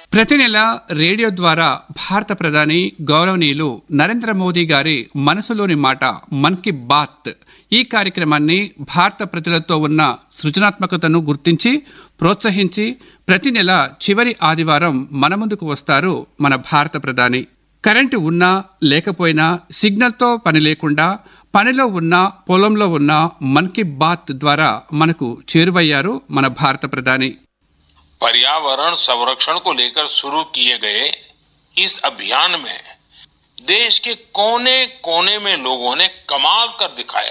ప్రతి నెల రేడియో ద్వారా భారత ప్రధాని గౌరవనీయులు నరేంద్ర మోదీ గారి మనసులోని మాట మన్ కీ బాత్ ఈ కార్యక్రమాన్ని భారత ప్రజలతో ఉన్న సృజనాత్మకతను గుర్తించి ప్రోత్సహించి ప్రతి నెల చివరి ఆదివారం మన ముందుకు వస్తారు మన భారత ప్రధాని కరెంటు ఉన్నా లేకపోయినా సిగ్నల్తో పని లేకుండా పనిలో ఉన్న పొలంలో ఉన్న మన్ కీ బాత్ ద్వారా మనకు చేరువయ్యారు మన భారత ప్రధాని पर्यावरण संरक्षण को लेकर शुरू किए गए इस अभियान में देश के कोने कोने में लोगों ने कमाल कर दिखाया